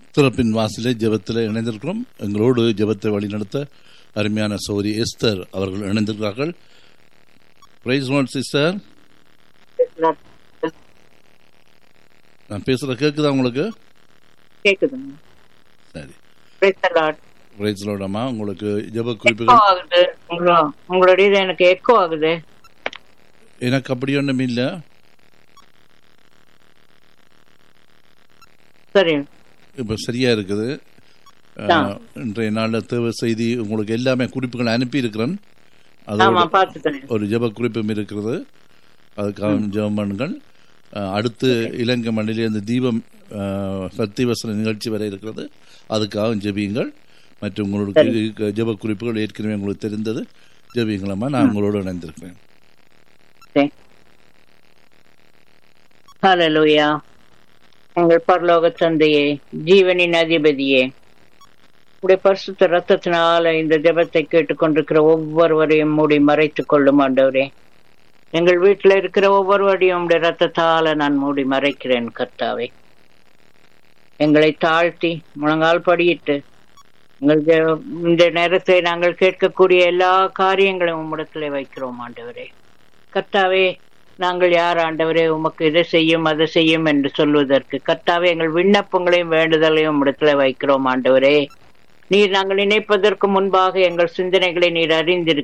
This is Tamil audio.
திறப்பின் வாசலே ஜெபத்தில் இணைந்திருக்கிறோம் எங்களோடு ஜெபத்தை வழிநடத்த அருமையான சௌரி எஸ்தர் அவர்கள் இணைந்திருக்கிறார்கள் பிரைஸ் நோட் சிஸ்டர் நான் பேசுற கேக்குதா உங்களுக்கு கேக்குதுங்க சரி Praise the Lord. பிரைஸ் லோடமா உங்களுக்கு ஜெப எக்கோ குறிப்புகள் ஆகுது உங்களோ- உங்களுடைய இது எனக்கு எக்கோ ஆகுது எனக்கு அப்படி ஒன்றும் இல்லை சரி இப்போ சரியா இருக்குது ஆ. அஹ், இன்றைய நாளில் தேவை செய்தி உங்களுக்கு எல்லாமே குறிப்புகள் அனுப்பி இருக்கிறேன் ஆமா அதோட பாத்துக்கிறேன் ஒரு ஜெப குறிப்பும் இருக்கிறது அதுக்காக ஜெபம் பண்ணுங்கள் அஹ், அடுத்து இலங்கை மண்ணிலே இந்த தீபம் அஹ், சத்தியவசன நிகழ்ச்சி வர இருக்கிறது அதுக்காக ஜெபியுங்கள் மற்றும் உங்களுக்கு ஜெப குறிப்புகள் ஏற்கனவே உங்களுக்கு தெரிந்தது ஜெபியுங்களம்மா நான் உங்களோடு இணைந்திருக்கிறேன் ஹalleluya எங்கள் பரலோக தந்தையே ஜீவனின் அதிபதியே உடைய பரிசுத்த ரத்தத்தினால இந்த ஜெபத்தை கேட்டுக்கொண்டிருக்கிற ஒவ்வொருவரையும் மூடி மறைத்துக் கொள்ளும் ஆண்டவரே எங்கள் வீட்டில் இருக்கிற ஒவ்வொருவரையும் உடைய ரத்தத்தால நான் மூடி மறைக்கிறேன் கர்த்தாவே எங்களை தாழ்த்தி முழங்கால் படியிட்டு எங்கள் ஜெ- இந்த நேரத்தை நாங்கள் கேட்கக்கூடிய எல்லா காரியங்களையும் உம்மிடத்திலே வைக்கிறோம் ஆண்டவரே கர்த்தாவே நாங்கள் யார் ஆண்டவரே உமக்கு இதை செய்யும் அதை செய்யும் என்று சொல்வதற்கு கர்த்தாவே எங்கள் விண்ணப்பங்களையும் வேண்டுதலையும் இடத்துல வைக்கிறோம் ஆண்டவரே நீர் நாங்கள் நினைப்பதற்கு முன்பாக எங்கள் சிந்தனைகளை நீர் அறிந்திருக்கிறீர்